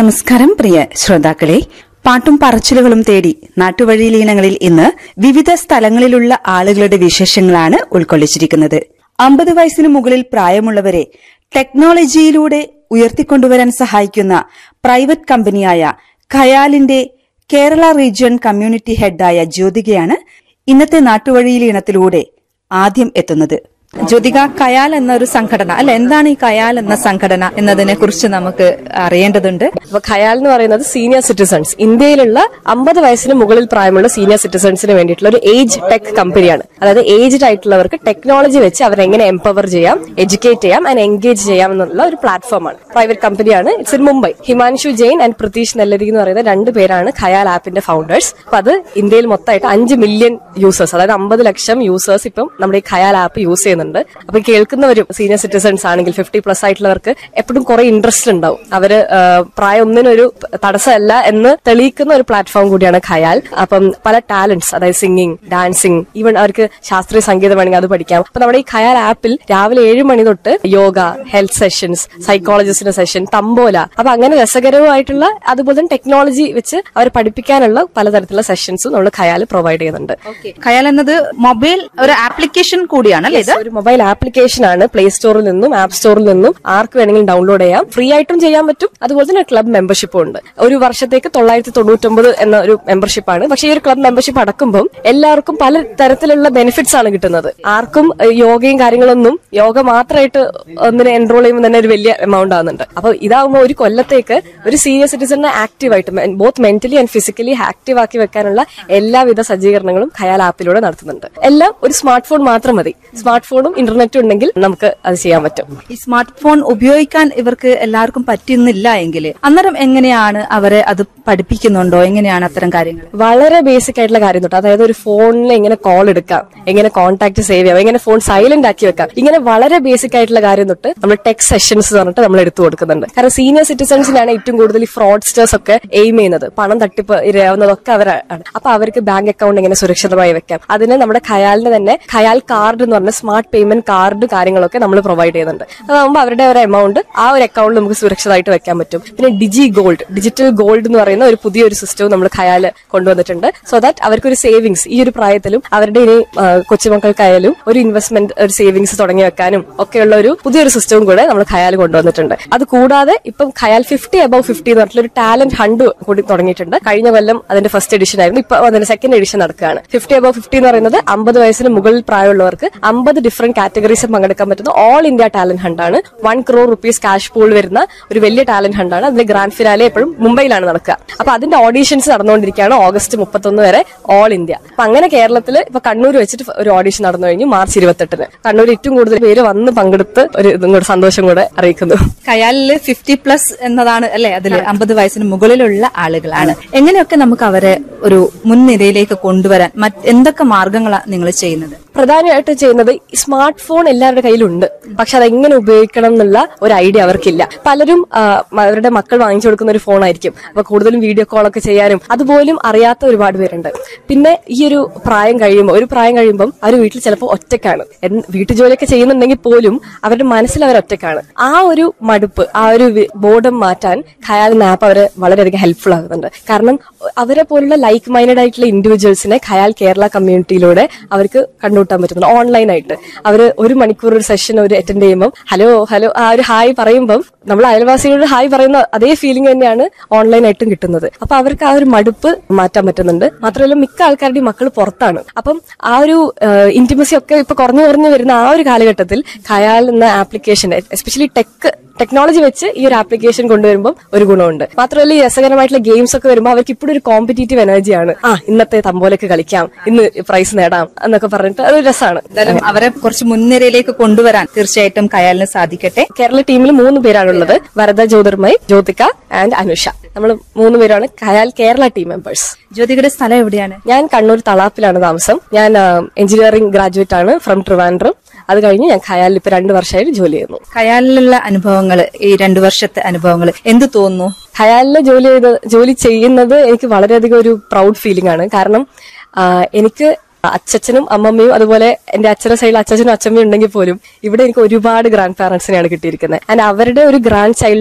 നമസ്കാരം പ്രിയ ശ്രോതാക്കളെ പാട്ടും പറച്ചിലുകളും തേടി നാട്ടുവഴിയിലീനങ്ങളിൽ ഇന്ന് വിവിധ സ്ഥലങ്ങളിലുള്ള ആളുകളുടെ വിശേഷങ്ങളാണ് ഉൾക്കൊള്ളിച്ചിരിക്കുന്നത് അമ്പത് വയസ്സിന് മുകളിൽ പ്രായമുള്ളവരെ ടെക്നോളജിയിലൂടെ ഉയർത്തിക്കൊണ്ടുവരാൻ സഹായിക്കുന്ന പ്രൈവറ്റ് കമ്പനിയായ ഖയാലിന്റെ കേരള റീജിയൺ കമ്മ്യൂണിറ്റി ഹെഡായ ജ്യോതികയാണ് ഇന്നത്തെ നാട്ടുവഴിയിലീണത്തിലൂടെ ആദ്യം എത്തുന്നത് ജ്യോതിക കയാൽ എന്നൊരു സംഘടന അല്ല എന്താണ് ഈ കയാൽ എന്ന സംഘടന എന്നതിനെ കുറിച്ച് നമുക്ക് അറിയേണ്ടതുണ്ട് അപ്പൊ ഖയാൽ എന്ന് പറയുന്നത് സീനിയർ സിറ്റിസൺസ് ഇന്ത്യയിലുള്ള അമ്പത് വയസ്സിന് മുകളിൽ പ്രായമുള്ള സീനിയർ സിറ്റിസൺസിന് വേണ്ടിയിട്ടുള്ള ഒരു ഏജ് ടെക് കമ്പനിയാണ് അതായത് ഏജ്ഡ് ആയിട്ടുള്ളവർക്ക് ടെക്നോളജി വെച്ച് അവരെങ്ങനെ എംപവർ ചെയ്യാം എഡ്യൂക്കേറ്റ് ചെയ്യാം ആൻഡ് എൻഗേജ് ചെയ്യാം എന്നുള്ള ഒരു പ്ലാറ്റ്ഫോമാണ് പ്രൈവറ്റ് കമ്പനിയാണ് it's in Mumbai Himanshu Jain and Pratheesh Nellari എന്ന് പറയുന്ന രണ്ട് പേരാണ് ഖയാൽ ആപ്പിന്റെ ഫൗണ്ടേഴ്സ് അപ്പൊ അത് ഇന്ത്യയിൽ മൊത്തമായിട്ട് അഞ്ച് മില്യൺ യൂസേഴ്സ് അതായത് അമ്പത് ലക്ഷം യൂസേഴ്സ് ഇപ്പം നമ്മുടെ ഈ ഖയാൽ ആപ്പ് യൂസ് ചെയ്യുന്നുണ്ട് അപ്പൊ കേൾക്കുന്നവരും സീനിയർ സിറ്റിസൺസ് ആണെങ്കിൽ ഫിഫ്റ്റി പ്ലസ് ആയിട്ടുള്ളവർക്ക് എപ്പോഴും കുറെ ഇൻട്രസ്റ്റ് ഉണ്ടാവും അവര് ആ, പ്രായം ഒന്നിനൊരു തടസ്സമല്ല എന്ന് തെളിയിക്കുന്ന ഒരു പ്ലാറ്റ്ഫോം കൂടിയാണ് ഖയാൽ അപ്പം പല ടാലന്റ്സ് അതായത് സിംഗിങ് ഡാൻസിങ് ഈവൻ അവർക്ക് ശാസ്ത്രീയ സംഗീതം വേണമെങ്കിൽ അത് പഠിക്കാം അപ്പൊ നമ്മുടെ ഈ ഖയാൽ ആപ്പിൽ രാവിലെ ഏഴ് മണി തൊട്ട് യോഗ ഹെൽത്ത് സെഷൻസ് സൈക്കോളജിസ്റ്റിന്റെ സെഷൻ തമ്പോല അപ്പൊ അങ്ങനെ രസകരമായിട്ടുള്ള അതുപോലെ തന്നെ ടെക്നോളജി വെച്ച് അവർ പഠിപ്പിക്കാനുള്ള പലതരത്തിലുള്ള സെഷൻസും നമ്മൾ ഖയാൽ പ്രൊവൈഡ് ചെയ്യുന്നുണ്ട് കയാൽ എന്നത് മൊബൈൽ ഒരു ആപ്ലിക്കേഷൻ കൂടിയാണ് അല്ലേ ഇത് ഒരു മൊബൈൽ ആപ്ലിക്കേഷൻ ആണ് പ്ലേ സ്റ്റോറിൽ നിന്നും ആപ്പ് സ്റ്റോറിൽ നിന്നും ആർക്ക് വേണമെങ്കിലും ഡൗൺലോഡ് ചെയ്യാം ഫ്രീ ആയിട്ടും ചെയ്യാൻ പറ്റും അതുപോലെ തന്നെ ക്ലബ് മെമ്പർഷിപ്പും ഉണ്ട് ഒരു വർഷത്തേക്ക് തൊള്ളായിരത്തി തൊണ്ണൂറ്റൊമ്പത് എന്ന ഒരു മെമ്പർഷിപ്പ് ആണ് പക്ഷേ ഈ ഒരു ക്ലബ് മെമ്പർഷിപ്പ് അടക്കുമ്പോൾ എല്ലാവർക്കും പല തരത്തിലുള്ള ബെനിഫിറ്റ്സ് ആണ് കിട്ടുന്നത് ആർക്കും ഏഹ്, യോഗയും കാര്യങ്ങളൊന്നും യോഗ മാത്രമായിട്ട് ഒന്നിനെ എൻറോൾ ചെയ്യുമ്പോൾ തന്നെ ഒരു വലിയ എമൗണ്ട് ആവുന്നുണ്ട് അപ്പൊ ഇതാവുമ്പോൾ ഒരു കൊല്ലത്തേക്ക് ഒരു സീനിയർ സിറ്റിസണിനെ ആക്റ്റീവ് ആയിട്ട് both mentally and physically active ആക്കി വെക്കാനുള്ള എല്ലാവിധ സജ്ജീകരണങ്ങളും ഖയാൽ ആപ്പിലൂടെ നടത്തുന്നുണ്ട് എല്ലാം ഒരു സ്മാർട്ട് ഫോൺ മാത്രം മതി സ്മാർട്ട് ഫോണും ഇന്റർനെറ്റും ഉണ്ടെങ്കിൽ നമുക്ക് അത് ചെയ്യാൻ പറ്റും ഈ സ്മാർട്ട് ഫോൺ ഉപയോഗിക്കാൻ ഇവർക്ക് എല്ലാവർക്കും പറ്റുന്നില്ല എങ്കിൽ അന്നേരം എങ്ങനെയാണ് അവരെ അത് പഠിപ്പിക്കുന്നുണ്ടോ എങ്ങനെയാണ് അത്തരം കാര്യങ്ങൾ വളരെ ബേസിക് ആയിട്ടുള്ള കാര്യം തൊട്ട് അതായത് ഒരു ഫോണിൽ എങ്ങനെ കോൾ എടുക്കാം എങ്ങനെ കോൺടാക്ട് സേവ് ചെയ്യാം എങ്ങനെ ഫോൺ സൈലന്റ് ആക്കി വെക്കാം ഇങ്ങനെ വളരെ ബേസിക് ആയിട്ടുള്ള കാര്യം തൊട്ട് നമ്മൾ ടെക് സെഷൻസ് പറഞ്ഞിട്ട് നമ്മൾ എടുത്തു കൊടുക്കുന്നുണ്ട് കാരണം സീനിയർ സിറ്റിസൺസിനാണ് ഏറ്റവും കൂടുതൽ ഈ ഫ്രോഡ്സ്റ്റേഴ്സ് ഒക്കെ എയിം ചെയ്യുന്നത് പണം തട്ടിപ്പ് ഇരയാവുന്നതൊക്കെ അവരാണ് അപ്പൊ അവർക്ക് ബാങ്ക് അക്കൗണ്ട് എങ്ങനെ സുരക്ഷിതമായി വെക്കാം അതിന് നമ്മുടെ ഖയാലിന് തന്നെ ഖയാൽ കാർഡ് എന്ന് പറഞ്ഞ സ്മാർട്ട് പേയ്മെന്റ് കാർഡ് കാര്യങ്ങളൊക്കെ നമ്മൾ പ്രൊവൈഡ് ചെയ്യുന്നുണ്ട് അതാകുമ്പോൾ അവരുടെ ഒരു എമൗണ്ട് ആ ഒരു അക്കൗണ്ടിൽ നമുക്ക് സുരക്ഷിതമായിട്ട് വെക്കാൻ പറ്റും പിന്നെ ഡിജി ഗോൾഡ് ഡിജിറ്റൽ ഗോൾഡ് എന്ന് പറയുന്ന ഒരു പുതിയൊരു സിസ്റ്റവും നമ്മൾ ഖയാൽ കൊണ്ടുവന്നിട്ടുണ്ട് സോ ദാറ്റ് അവർക്കൊരു സേവിങ്സ് ഈ ഒരു പ്രായത്തിലും അവരുടെ ഇനി ആ, കൊച്ചുമക്കൾക്കായാലും ഒരു ഇൻവെസ്റ്റ്മെന്റ് ഒരു സേവിങ്സ് തുടങ്ങി വെക്കാനും ഒക്കെയുള്ള ഒരു പുതിയൊരു സിസ്റ്റവും കൂടെ നമ്മൾ ഖയാൽ കൊണ്ടുവന്നിട്ടുണ്ട് അത് കൂടാതെ ഇപ്പം ഖയാൽ ഫിഫ്റ്റി അബവ് ഫിഫ്റ്റി എന്ന് പറഞ്ഞിട്ടുള്ള ഒരു ടാലന്റ് ഹണ്ട് കൂടി തുടങ്ങിയിട്ടുണ്ട് കഴിഞ്ഞ കൊല്ലം അതിന്റെ ഫസ്റ്റ് എഡിഷൻ ആയിരുന്നു ഇപ്പൊ അതിന്റെ സെക്കൻഡ് എഡിഷൻ നടക്കുകയാണ് ഫിഫ്റ്റി അബവ് ഫിഫ്റ്റി എന്ന് പറയുന്നത് അമ്പത് വയസ്സിന് മുകളിൽ പ്രായമുള്ളവർക്ക് അമ്പത് ഡിഫറെന്റ് കാറ്റഗറീസിൽ പങ്കെടുക്കാൻ പറ്റുന്ന ഓൾ ഇന്ത്യ ടാലന്റ് ഹണ്ടാണ് one crore rupees cash pool വരുന്ന ഒരു വലിയ ടാലന്റ് ഹണ്ടാണ് അതിന്റെ ഗ്രാൻഡ് ഫിനാലെ എപ്പോഴും മുംബൈയിലാണ് നടക്കുക അപ്പൊ അതിന്റെ ഓഡീഷൻസ് നടന്നുകൊണ്ടിരിക്കുകയാണ് ഓഗസ്റ്റ് മുപ്പത്തൊന്ന് വരെ ഓൾ ഇന്ത്യ അപ്പൊ അങ്ങനെ കേരളത്തിൽ ഇപ്പൊ കണ്ണൂർ വെച്ചിട്ട് ഒരു ഓഡീഷൻ നടന്നു കഴിഞ്ഞു മാർച്ച് ഇരുപത്തെട്ടിന് കണ്ണൂർ ഏറ്റവും കൂടുതൽ പേര് വന്ന് പങ്കെടുത്ത് ഒരു ഇതും കൂടെ സന്തോഷം കൂടെ അറിയിക്കുന്നു കയാലില് ഫിഫ്റ്റി പ്ലസ് എന്നതാണ് അല്ലെ അതിൽ അമ്പത് വയസ്സിന് മുകളിലുള്ള ആളുകളാണ് എങ്ങനെയൊക്കെ നമുക്ക് അവരെ ഒരു മുൻനിരയിലേക്ക് കൊണ്ടുവരാൻ മറ്റ് എന്തൊക്കെ മാർഗങ്ങളാണ് നിങ്ങൾ ചെയ്യുന്നത് പ്രധാനമായിട്ട് ചെയ്യുന്നത് സ്മാർട്ട് ഫോൺ എല്ലാവരുടെ കയ്യിലുണ്ട് പക്ഷെ അതെങ്ങനെ ഉപയോഗിക്കണം എന്നുള്ള ഒരു ഐഡിയ അവർക്കില്ല പലരും ആ, അവരുടെ മക്കൾ വാങ്ങിച്ചു കൊടുക്കുന്ന ഒരു ഫോണായിരിക്കും അപ്പൊ കൂടുതലും വീഡിയോ കോൾ ഒക്കെ ചെയ്യാനും അതുപോലും അറിയാത്ത ഒരുപാട് പേരുണ്ട് പിന്നെ ഈ ഒരു പ്രായം കഴിയുമ്പോൾ ഒരു പ്രായം കഴിയുമ്പം അവർ വീട്ടിൽ ചിലപ്പോൾ ഒറ്റക്കാണ് എന്ത് വീട്ടു ജോലിയൊക്കെ ചെയ്യുന്നുണ്ടെങ്കിൽ പോലും അവരുടെ മനസ്സിൽ അവർ ഒറ്റക്കാണ് ആ ഒരു മടുപ്പ് ആ ഒരു ബോർഡം മാറ്റാൻ ഖയാൽ ആപ്പ് അവരെ വളരെയധികം ഹെൽപ്ഫുൾ ആകുന്നുണ്ട് കാരണം അവരെ പോലുള്ള ലൈക്ക് മൈൻഡഡ് ആയിട്ടുള്ള ഇൻഡിവിജ്വൽസിനെ ഖയാൽ കേരള കമ്മ്യൂണിറ്റിയിലൂടെ അവർക്ക് കണ്ടുമുട്ടാൻ പറ്റുന്നുണ്ട് ഓൺലൈനായിട്ട് അവർ ഒരു മണിക്കൂർ ഒരു സെഷൻ ഒരു അറ്റൻഡ് ചെയ്യുമ്പോൾ ഹലോ ഹലോ ആ ഒരു ഹായ് പറയുമ്പം നമ്മൾ അയൽവാസികളോട് ഹായ് പറയുന്ന അതേ ഫീലിംഗ് തന്നെയാണ് ഓൺലൈനായിട്ടും കിട്ടുന്നത് അപ്പൊ അവർക്ക് ആ ഒരു മടുപ്പ് മാറ്റാൻ പറ്റുന്നുണ്ട് മാത്രമല്ല മിക്ക ആൾക്കാരുടെയും മക്കൾ പുറത്താണ് അപ്പം ആ ഒരു ഇന്റിമസി ഒക്കെ ഇപ്പൊ കുറഞ്ഞു കുറഞ്ഞു വരുന്ന ആ ഒരു കാലഘട്ടത്തിൽ ഖയാൽ എന്ന ആപ്ലിക്കേഷൻ എസ്പെഷ്യലി ടെക് ടെക്നോളജി വെച്ച് ഈ ഒരു ആപ്ലിക്കേഷൻ കൊണ്ടുവരുമ്പോൾ ഒരു ഗുണമുണ്ട് മാത്രമല്ല ഈ രസകരമായിട്ടുള്ള ഗെയിംസ് ഒക്കെ വരുമ്പോൾ അവർക്ക് ഇപ്പോഴും ഒരു കോമ്പറ്റീറ്റീവ് എനർജിയാണ് ആ ഇന്നത്തെ തമ്പോലൊക്കെ കളിക്കാം ഇന്ന് പ്രൈസ് നേടാം എന്നൊക്കെ പറഞ്ഞിട്ട് അത് രസമാണ് എന്തായാലും അവരെ കുറച്ച് മുൻനിരയിലേക്ക് കൊണ്ടുവരാൻ തീർച്ചയായിട്ടും കയാലിന് സാധിക്കട്ടെ കേരള ടീമിൽ മൂന്ന് പേരാണുള്ളത് വരദ ജ്യോതിർമയ് ജ്യോതിക ആൻഡ് അനുഷ നമ്മൾ മൂന്ന് പേരാണ് കയാൽ കേരള ടീം മെമ്പേഴ്സ് ജ്യോതികയുടെ സ്ഥലം എവിടെയാണ് ഞാൻ കണ്ണൂർ തളാപ്പിലാണ് താമസം ഞാൻ എഞ്ചിനീയറിംഗ് ഗ്രാജുവേറ്റ് ആണ് ഫ്രം ട്രിവാൻഡ്രം അത് കഴിഞ്ഞ് ഞാൻ ഖയാലിൽ ഇപ്പൊ രണ്ട് വർഷമായിട്ട് ജോലി ചെയ്യുന്നു കയാലിലുള്ള അനുഭവങ്ങൾ ഈ രണ്ടു വർഷത്തെ അനുഭവങ്ങൾ എന്ത് തോന്നുന്നു ഖയാലിലെ ജോലി ചെയ്ത് ജോലി ചെയ്യുന്നത് എനിക്ക് വളരെയധികം ഒരു പ്രൗഡ് ഫീലിംഗ് ആണ് കാരണം ആ, എനിക്ക് അച്ഛനും അമ്മമ്മയും അതുപോലെ എന്റെ അച്ഛന്റെ സൈഡിൽ അച്ഛനും അച്ഛമ്മയും ഉണ്ടെങ്കിൽ പോലും ഇവിടെ എനിക്ക് ഒരുപാട് ഗ്രാൻഡ് പാരന്റ്സിനെയാണ് കിട്ടിയിരിക്കുന്നത് ആൻഡ് അവരുടെ ഒരു ഗ്രാൻഡ് ചൈൽഡ്